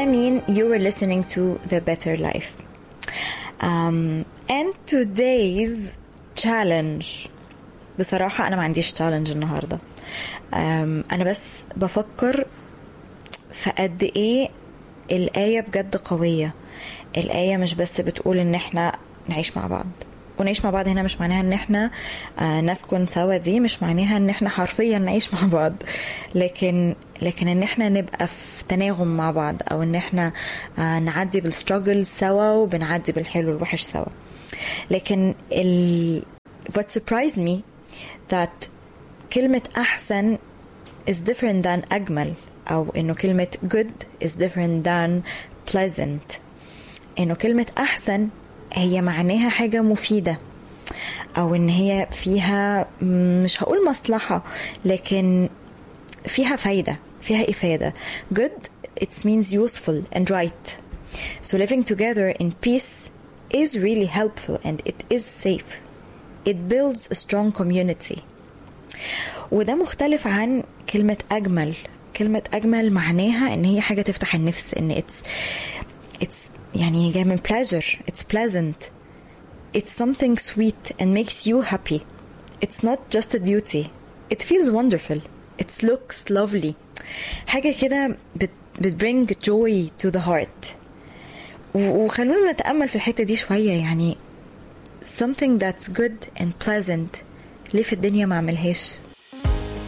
mean you were listening to The Better Life. Um, and today's challenge بصراحة أنا ما عنديش challenge النهاردة um, أنا بس بفكر في قد إيه الآية بجد قوية الآية مش بس بتقول إن إحنا نعيش مع بعض ونعيش مع بعض هنا مش معناها ان احنا آه نسكن سوا دي مش معناها ان احنا حرفيا نعيش مع بعض لكن لكن ان احنا نبقى في تناغم مع بعض او ان احنا آه نعدي بالستراجل سوا وبنعدي بالحلو والوحش سوا لكن ال what surprised me that كلمة أحسن is different than أجمل أو إنه كلمة good is different than pleasant إنه كلمة أحسن هي معناها حاجة مفيدة أو إن هي فيها مش هقول مصلحة لكن فيها فايدة فيها إفادة good it means useful and right so living together in peace is really helpful and it is safe it builds a strong community وده مختلف عن كلمة أجمل كلمة أجمل معناها إن هي حاجة تفتح النفس إن it's it's يعني جاي من pleasure it's pleasant it's something sweet and makes you happy it's not just a duty it feels wonderful it looks lovely حاجة كده بت, بت bring joy to the heart وخلونا نتأمل في الحتة دي شوية يعني something that's good and pleasant ليه في الدنيا ما عملهاش